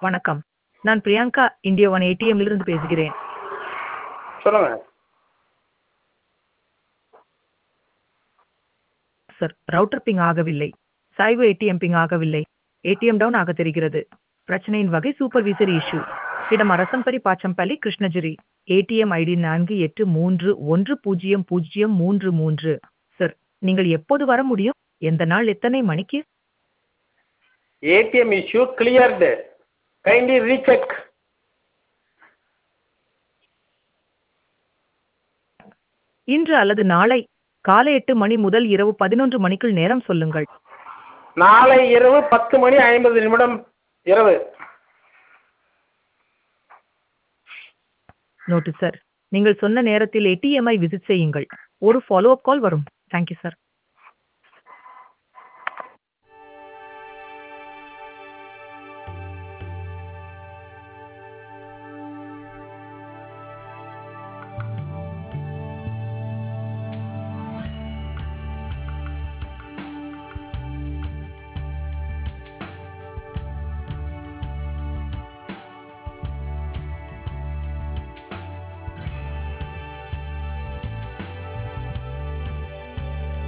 வணக்கம் நான் Priyanka India one ஏடிஎம்மிலிருந்து பேசுகிறேன் சொல்லுங்க சார் ரவுட்டர் பிங் ஆகவில்லை சாய்வு ஏடிஎம் பிங் ஆகவில்லை ஏடிஎம் டவுன் ஆக தெரிகிறது பிரச்சனையின் வகை சூப்பர்வைசர் இஷ்யூ இடம் அரசம்பரி பாச்சம்பள்ளி கிருஷ்ணகிரி ஏடிஎம் ஐடி நான்கு எட்டு மூன்று ஒன்று பூஜ்ஜியம் பூஜ்ஜியம் மூன்று மூன்று சார் நீங்கள் எப்போது வர முடியும் எந்த நாள் எத்தனை மணிக்கு ATM issue cleared kindly recheck இன்று அல்லது நாளை காலை எட்டு மணி முதல் இரவு பதினொன்று மணிக்குள் நேரம் சொல்லுங்கள் நாளை இரவு பத்து மணி ஐம்பது நிமிடம் இரவு நோட்டு சார் நீங்கள் சொன்ன நேரத்தில் ஏடிஎம்ஐ விசிட் செய்யுங்கள் ஒரு ஃபாலோ அப் கால் வரும் தேங்க்யூ சார்